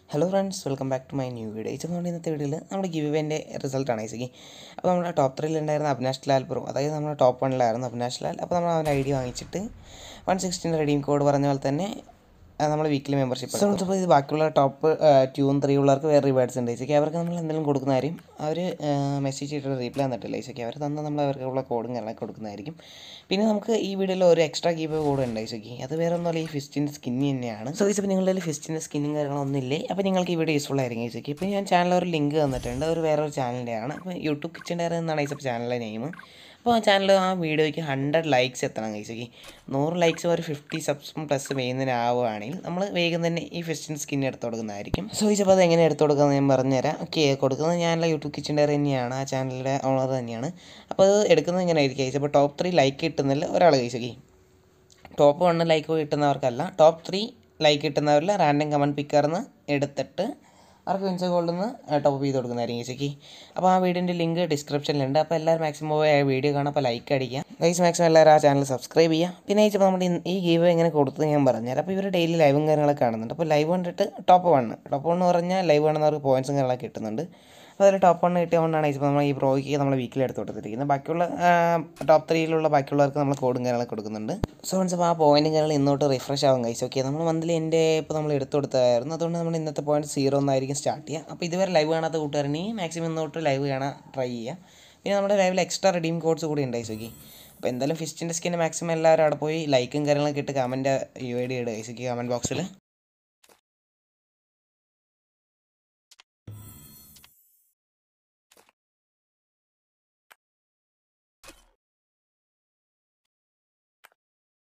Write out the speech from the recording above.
hello friends welcome back to my new video ഇത് നമ്മുടെ ഇന്നത്തെ വീഡിയോയിൽ നമ്മുടെ ഗിവ് ഇവൻ്റെ റിസൾട്ടാണ് ഐസക്കി അപ്പോൾ നമ്മുടെ ടോപ്പ് ത്രീയിൽ ഉണ്ടായിരുന്ന അഭിനാഷ് ലാൽ പ്രോ അതായത് നമ്മുടെ ടോപ്പ് വണ്ണിലായിരുന്നു അഭിനാഷ് ലാൽ അപ്പോൾ നമ്മൾ അവൻ്റെ ഐ ഡി വാങ്ങിച്ചിട്ട് വൺ സിക്സ്റ്റീൻ്റെ റെഡീം കോഡ് പറഞ്ഞ പോലെ തന്നെ നമ്മൾ വീക്കിലി മെമ്പർഷിപ്പ് അപ്പോൾ ഇത് ബാക്കിയുള്ള ടോപ്പ് ട്യൂൺ ത്രീ ഉള്ളവർക്ക് വേറെ റിവാർഡ്സ് ഉണ്ട് ഐസക്കി അവർക്ക് നമ്മൾ എന്തെങ്കിലും കൊടുക്കുന്ന കാര്യം അവർ മെസ്സേജ് ചെയ്തിട്ട് റീപ്ലൈ തന്നിട്ടില്ല ഐസക്കി അവർ തന്ന നമ്മൾ അവർക്കുള്ള കോഡും കാര്യങ്ങളൊക്കെ കൊടുക്കുന്നതായിരിക്കും പിന്നെ നമുക്ക് ഈ വീഡിയോയിൽ ഒരു എക്സ്ട്രാ ഗീവ് കോഡ് ഉണ്ട് ഐസക്കി അത് വേറെ ഒന്നുമല്ല ഈ ഫിസ്റ്റിൻ്റെ സ്കിന്ന് തന്നെയാണ് സോ ഇപ്പോൾ നിങ്ങളുടെ കയ്യിൽ ഫിസ്റ്റിൻ്റെ സ്കിന്നും കാര്യങ്ങളൊന്നും ഇല്ലേ അപ്പോൾ നിങ്ങൾക്ക് ഈ വീഡിയോ യൂസ്ഫുൾ ആയിരിക്കും ഐസക്കി ഇപ്പോൾ ഞാൻ ചാനൽ ഒരു ലിങ്ക് തന്നിട്ടുണ്ട് ഒരു വേറൊരു ചാനലിൻ്റെയാണ് അപ്പോൾ യൂട്യൂബ് കിച്ചൻ ഡയറി എന്നാണ് ഐസപ്പ് ചാനലിൻ്റെ നെയിം അപ്പോൾ ആ ചാനൽ ആ വീഡിയോയ്ക്ക് ഹൺഡ്രഡ് ലൈക്സ് എത്തണം കൈസക്ക് നൂറ് ലൈക്സ് ഒരു ഫിഫ്റ്റി സബ്സും പ്ലസ് ചെയ്യുന്നതിനാവുകയാണെങ്കിൽ നമ്മൾ വേഗം തന്നെ ഈ ഫിസ്റ്റിൻ സ്കിൻ എടുത്ത് കൊടുക്കുന്നതായിരിക്കും സോ ചോദിച്ചപ്പോൾ അത് എങ്ങനെ എടുത്ത് കൊടുക്കുന്നത് ഞാൻ പറഞ്ഞുതരാം ഓക്കെ കൊടുക്കുന്നത് ഞാനുള്ള യൂട്യൂബ് കിച്ചൻ ഡയറി തന്നെയാണ് ആ ചാനലിൻ്റെ ഓണർ തന്നെയാണ് അപ്പോൾ അത് എടുക്കുന്നത് ഇങ്ങനെ ആയിരിക്കും കഴിച്ചത് അപ്പോൾ ടോപ്പ് ത്രീ ലൈക്ക് കിട്ടുന്നില്ല ഒരാൾ കഴിച്ചക്കി ടോപ്പ് വണ്ണ് ലൈക്ക് കിട്ടുന്നവർക്കല്ല ടോപ്പ് ത്രീ ലൈക്ക് കിട്ടുന്നവരിൽ റാൻഡം കമൻറ്റ് പിക്കറിന്ന് എടുത്തിട്ട് അവർക്ക് വിൻസ ഗോൾഡിൽ നിന്ന് ടോപ്പ് ചെയ്ത് കൊടുക്കുന്നതായിരിക്കും ചേച്ചി അപ്പോൾ ആ വീഡിയോൻ്റെ ലിങ്ക് ഡിസ്ക്രിപ്ഷനിലുണ്ട് അപ്പോൾ എല്ലാവരും മാക്സിമം പോയി ആ വീഡിയോ കാണാം അപ്പോൾ ലൈക്ക് അടിക്കുക ഗൈസ് മാക്സിമം എല്ലാവരും ആ ചാനൽ സബ്സ്ക്രൈബ് ചെയ്യുക പിന്നെ ചോദിച്ചപ്പോൾ നമ്മുടെ ഈ ഗീവ് എങ്ങനെ കൊടുത്തത് ഞാൻ പറഞ്ഞുതരാം അപ്പോൾ ഇവർ ഡെയിലി ലൈവും കാര്യങ്ങളൊക്കെ കാണുന്നുണ്ട് അപ്പോൾ ലൈവ് കണ്ടിട്ട് ടോപ്പ് വണ്ണ് ടോപ്പ് വണ്ണ് പറഞ്ഞാൽ ലൈവ് കാണുന്നവർക്ക് പോയിൻറ്റ്സും കാര്യങ്ങളൊക്കെ കിട്ടുന്നുണ്ട് അപ്പോൾ അതിൽ ടോപ്പ് വണ്ണ് കിട്ടിയ കൊണ്ടാണ് ഇപ്പോൾ നമ്മൾ ഈ പ്രോയ്ക്ക് നമ്മൾ വീക്കിൽ എടുത്ത് കൊടുത്തിരിക്കുന്നത് ബാക്കിയുള്ള ടോപ്പ് ത്രീയിലുള്ള ബാക്കിയുള്ളവർക്ക് നമ്മൾ കോഡും കാര്യങ്ങളൊക്കെ കൊടുക്കുന്നുണ്ട് സോ മീൻസ് അപ്പോൾ ആ പോയിൻറ്റും കാര്യങ്ങൾ ഇന്നോട്ട് റിഫ്രഷ് ആവും കൈസ് ഓക്കെ നമ്മൾ മന്ത്ലി എൻ്റെ ഇപ്പോൾ നമ്മൾ എടുത്ത് കൊടുത്തായിരുന്നു അതുകൊണ്ട് നമ്മൾ ഇന്നത്തെ പോയിൻറ്റ് സീറോ ഒന്നായിരിക്കും സ്റ്റാർട്ട് ചെയ്യുക അപ്പോൾ ഇതുവരെ ലൈവ് കാണാത്ത കൂട്ടുകാരനെങ്കിൽ മാക്സിമം ഇന്നോട്ട് ലൈവ് കാണാൻ ട്രൈ ചെയ്യുക പിന്നെ നമ്മുടെ ലൈവിൽ എക്സ്ട്രാ റെഡീം കോഡ്സ് കൂടി ഉണ്ട് ഐസോക്കി അപ്പോൾ എന്തായാലും ഫിസ്റ്റിൻ്റെ സ്കിന് മാക്സിമം എല്ലാവരും അവിടെ പോയി ലൈക്കും കാര്യങ്ങളൊക്കെ ഇട്ട് കമൻറ്റ് യു ഐ ഡി ഇടുക ഐസോക്കി കമൻറ്റ് ബോക്സിൽ